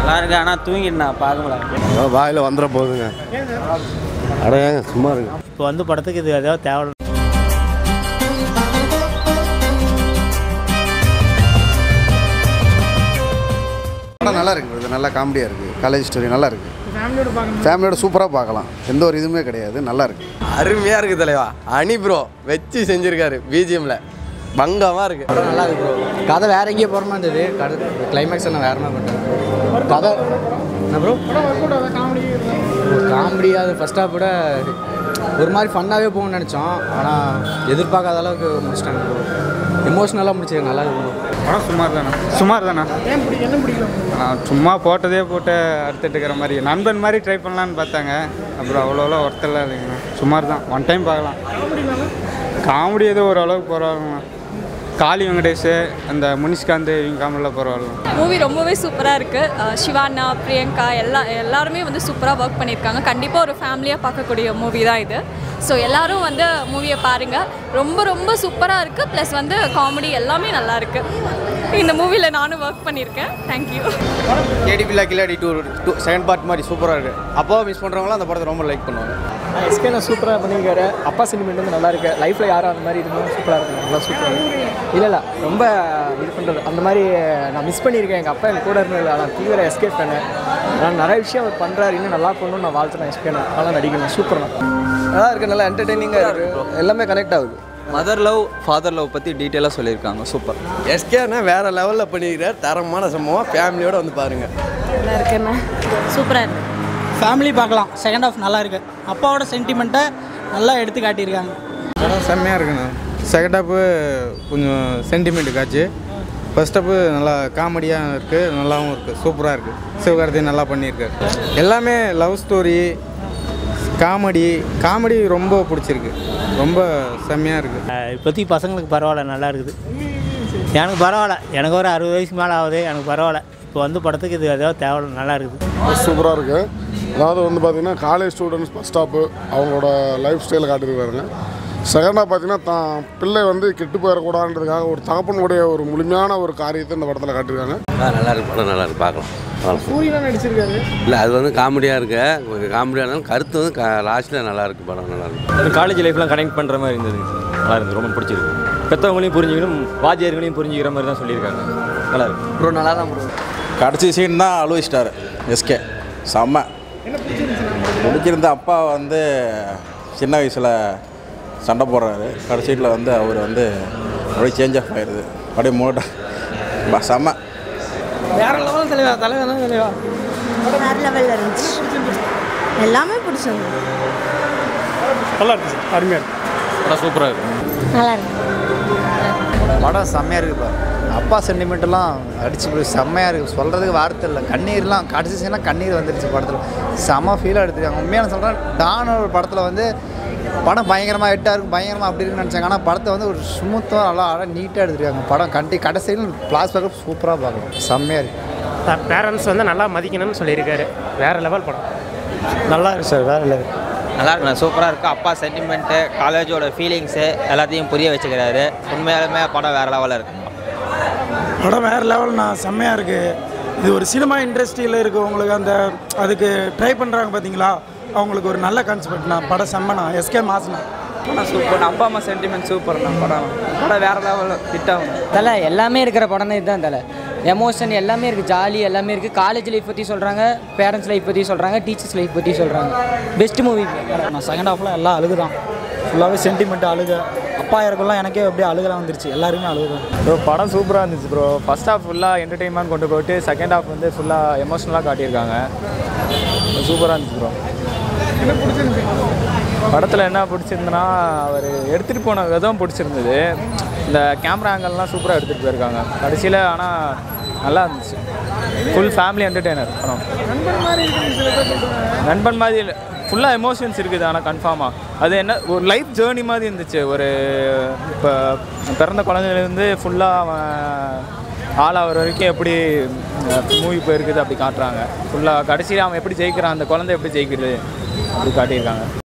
நல்லா இருக்கு ஆனால் தூங்கிட்டு பார்க்க முடியல வாயில் வந்துட போகுதுங்க அட ஏங்க சும்மா இருக்கு இப்போ வந்து படத்துக்கு இது ஏதாவது தேவை படம் நல்லா இருக்கு இது நல்லா காமெடியாக இருக்குது காலேஜ் ஸ்டோரி நல்லா இருக்குது ஃபேமிலியோட சூப்பராக பார்க்கலாம் எந்த ஒரு இதுவுமே கிடையாது நல்லா இருக்கு அருமையாக இருக்குது தலைவா அனி ப்ரோ வச்சு செஞ்சுருக்காரு பிஜிஎம்ல பங்கமாக இருக்கு நல்லா இருக்கு ப்ரோ கதை வேற எங்கேயோ போகிற மாதிரி இருந்தது கதை கிளைமேக்ஸ் நான் வேற மாதிரி பண்ணிட்டேன் கதை என்ன ப்ரோ காமெடி அது ஃபர்ஸ்ட் ஹாஃப் விட ஒரு மாதிரி ஃபன்னாகவே போகணும்னு நினச்சோம் ஆனால் எதிர்பார்க்காத அளவுக்கு முடிச்சிட்டாங்க ப்ரோ எமோஷ்னலாக முடிச்சிருக்கு நல்லா இருக்கு ப்ரோ படம் சுமார் தானே சுமார் தானே ஏன் பிடிக்கும் என்ன பிடிக்கும் சும்மா போட்டதே போட்டு அறுத்துட்டு இருக்கிற மாதிரி நண்பன் மாதிரி ட்ரை பண்ணலான்னு பார்த்தாங்க அப்புறம் அவ்வளோலாம் ஒருத்தெல்லாம் இல்லைங்கண்ணா சுமார் தான் ஒன் டைம் பார்க்கலாம் காமெடி ஏதோ ஓரளவுக்கு பரவாயில்லண்ணா காளி வெங்கடேஷ் அந்த முனிஷ்காந்த் இவங்க காமெடியில் பரவாயில்ல மூவி ரொம்பவே சூப்பராக இருக்குது சிவானா பிரியங்கா எல்லா எல்லாருமே வந்து சூப்பராக ஒர்க் பண்ணியிருக்காங்க கண்டிப்பாக ஒரு ஃபேமிலியாக பார்க்கக்கூடிய மூவி தான் இது ஸோ எல்லாரும் வந்து மூவியை பாருங்கள் ரொம்ப ரொம்ப சூப்பராக இருக்குது ப்ளஸ் வந்து காமெடி எல்லாமே நல்லா இருக்கு இந்த மூவியில் நானும் ஒர்க் பண்ணியிருக்கேன் தேங்க்யூ கேடிபில்லா கில்லாடி டூ டூ செகண்ட் பார்ட் மாதிரி சூப்பராக இருக்குது அப்பாவை மிஸ் பண்ணுறவங்களாம் அந்த படத்தை ரொம்ப லைக் பண்ணுவாங்க எஸ்கே நான் சூப்பராக பண்ணியிருக்காரு அப்பா சென்டிமெண்ட் வந்து நல்லா இருக்கு லைஃப்பில் யாரும் அந்த மாதிரி இருந்தாலும் சூப்பராக இருக்கும் நல்லா சூப்பராக இல்லை இல்லை ரொம்ப இது பண்ணுறது அந்த மாதிரி நான் மிஸ் பண்ணியிருக்கேன் எங்கள் அப்பா என் கூட இருந்தது ஆனால் தீவிர எஸ்கே ஃபேனு நான் நிறைய விஷயம் அவர் பண்ணுறாரு இன்னும் நல்லா பண்ணணும்னு நான் வாழ்த்துறேன் எஸ்கே நல்லா நடிக்கணும் சூப்பராக நல்லா இருக்குது நல்லா என்டர்டெய்னிங்காக இருக்குது எல்லாமே கனெக்ட் ஆகுது மதர் லவ் ஃபாதர் லவ் பற்றி டீட்டெயிலாக சொல்லியிருக்காங்க சூப்பர் எஸ்கேனா வேற லெவலில் பண்ணியிருக்கார் தரமான சம்பவம் ஃபேமிலியோட வந்து பாருங்க நல்லா இருக்குண்ணா சூப்பராக இருக்கு ஃபேமிலி பார்க்கலாம் செகண்ட் ஹாஃப் நல்லா இருக்கு அப்பாவோட சென்டிமெண்ட்டை நல்லா எடுத்து காட்டியிருக்காங்க படம் செம்மையாக இருக்குண்ணா செகண்ட் ஹாப்பு கொஞ்சம் சென்டிமெண்ட் காட்சி ஃபர்ஸ்ட் ஹாப்பு நல்லா காமெடியாக இருக்குது நல்லாவும் இருக்குது சூப்பராக இருக்குது சிவகார்த்தி நல்லா பண்ணியிருக்காரு எல்லாமே லவ் ஸ்டோரி காமெடி காமெடி ரொம்ப பிடிச்சிருக்கு ரொம்ப செம்மையாக இருக்குது இப்போதைக்கு பசங்களுக்கு பரவாயில்ல நல்லா இருக்குது எனக்கு பரவாயில்ல எனக்கு ஒரு அறுபது வயசுக்கு மேலே ஆகுது எனக்கு பரவாயில்ல இப்போ வந்து படத்துக்கு இது ஏதாவது தேவை நல்லா இருக்குது சூப்பராக இருக்குது அதாவது வந்து பார்த்திங்கன்னா காலேஜ் ஸ்டூடெண்ட்ஸ் பஸ் ஸ்டாப்பு அவங்களோட லைஃப் ஸ்டைலை காட்டியிருக்காருங்க செகண்டாக பார்த்தீங்கன்னா தான் பிள்ளை வந்து கெட்டு போயிடக்கூடாதுன்றதுக்காக ஒரு தகப்பனுடைய ஒரு முழுமையான ஒரு காரியத்தை இந்த படத்தில் காட்டியிருக்காங்க நல்லா இருக்கு படம் நல்லா இருக்கு பார்க்கலாம் சூரியனாக நடிச்சிருக்காரு இல்லை அது வந்து காமெடியாக இருக்கு காமெடியாக இருந்தாலும் கருத்து வந்து லாஸ்ட்டில் நல்லா இருக்கு படம் நல்லா இருக்கு காலேஜ் லைஃப்லாம் கனெக்ட் பண்ணுற மாதிரி இருந்தது நல்லா இருந்தது ரொம்ப பிடிச்சிருக்கு பெற்றவங்களையும் புரிஞ்சுக்கணும் வாத்தியார்களையும் புரிஞ்சுக்கிற மாதிரி தான் சொல்லியிருக்காங்க நல்லா இருக்கு ப்ரோ நல்லா தான் ப்ரோ கடைசி சீன் தான் அழுவிச்சிட்டாரு எஸ்கே செம்ம பிடிச்சிருந்த அப்பா வந்து சின்ன வயசில் சண்டை போடுறாரு கடைசியில் வந்து அவர் வந்து அப்படியே சேஞ்ச் ஆஃப் ஆயிடுது அப்படியே மூட ப- செம்ம வேற லெவல் தலைவா தலைவா தான் தலைவா வேறு லெவலில் இருந்துச்சு எல்லாமே பிடிச்சிருந்தது நல்லா இருக்கு சார் அருமையாக இருக்கு படம் சூப்பராக இருக்குது நல்லா இருக்கு படம் செம்மையாக இருக்குப்பா அப்பா சென்டிமெண்ட்டெல்லாம் அடிச்சு போய் செம்மையாக இருக்குது சொல்கிறதுக்கு வார்த்தை இல்லை கண்ணீர்லாம் கடைசி சீனாக கண்ணீர் வந்துருச்சு படத்தில் செம்ம ஃபீலாக எடுத்துருக்காங்க உண்மையான சொல்கிறேன் டான ஒரு படத்தில் வந்து படம் பயங்கரமாக ஹிட்டாக இருக்கும் பயங்கரமாக அப்படி இருக்குன்னு நினச்சாங்க ஆனால் படத்தை வந்து ஒரு ஸ்மூத்தாக நல்லா அழகாக நீட்டாக எடுத்துருக்காங்க படம் கண்டி கடைசியில் பிளாஸ் பேக்கப் சூப்பராக பார்க்கலாம் செம்மையாக இருக்குது பேரண்ட்ஸ் வந்து நல்லா மதிக்கணும்னு சொல்லியிருக்காரு வேற லெவல் படம் நல்லா இருக்கு சார் வேறு லெவல் நல்லா இருக்குண்ணா சூப்பராக இருக்குது அப்பா சென்டிமெண்ட்டு காலேஜோட ஃபீலிங்ஸு எல்லாத்தையும் புரிய வச்சுக்கிறாரு உண்மையாலுமே படம் வேறு லெவலில் இருக்கு படம் வேறு லெவல்ண்ணா செம்மையாக இருக்குது இது ஒரு சினிமா இண்டஸ்ட்ரியில் இருக்கவங்களுக்கு அந்த அதுக்கு ட்ரை பண்ணுறாங்க பார்த்தீங்களா அவங்களுக்கு ஒரு நல்ல கான்செப்ட்ண்ணா படம் செம்மண்ணா எஸ்கே மாஸ்ண்ணா படம் சூப்பர் அப்பா அம்மா சென்டிமெண்ட் சூப்பர்ண்ணா படம் படம் வேறு லெவலில் ஹிட் ஆகும் தலை எல்லாமே இருக்கிற படம் இதுதான் தலை எமோஷன் எல்லாமே இருக்குது ஜாலி எல்லாமே இருக்குது காலேஜ் லைஃப் பற்றி சொல்கிறாங்க பேரண்ட்ஸ் லைஃப் பற்றி சொல்கிறாங்க டீச்சர்ஸ் லைஃப் பற்றி சொல்கிறாங்க பெஸ்ட் மூவி நான் செகண்ட் ஹாஃபில் எல்லாம் அழுகுதான் ஃபுல்லாகவே சென்டிமெண்ட் அழுக அப்பா இறக்கெல்லாம் எனக்கே அப்படியே அழுகலாம் வந்துருச்சு எல்லாருமே அழுகுதான் ப்ரோ படம் சூப்பராக இருந்துச்சு ப்ரோ ஃபர்ஸ்ட் ஹாஃப் ஃபுல்லாக என்டர்டெயின்மெண்ட் கொண்டு போயிட்டு செகண்ட் ஹாஃப் வந்து ஃபுல்லாக எமோஷனலாக காட்டியிருக்காங்க சூப்பராக இருந்துச்சு ப்ரோ படத்தில் என்ன பிடிச்சிருந்துன்னா அவர் எடுத்துகிட்டு போன விதம் பிடிச்சிருந்தது இந்த கேமரா ஆங்கிள்லாம் சூப்பராக எடுத்துகிட்டு போயிருக்காங்க கடைசியில் ஆனால் நல்லா இருந்துச்சு ஃபுல் ஃபேமிலி என்டர்டெய்னர் படம் நண்பன் மாதிரி இல்லை ஃபுல்லாக எமோஷன்ஸ் இருக்குது ஆனால் கன்ஃபார்மாக அது என்ன ஒரு லைஃப் ஜேர்னி மாதிரி இருந்துச்சு ஒரு இப்போ பிறந்த குழந்தையிலேருந்து ஃபுல்லாக அவன் ஆளாகிற வரைக்கும் எப்படி மூவி போயிருக்குது அப்படி காட்டுறாங்க ஃபுல்லாக கடைசியில் அவன் எப்படி ஜெயிக்கிறான் அந்த குழந்தை எப்படி ஜெயிக்குது அப்படி காட்டியிருக்காங்க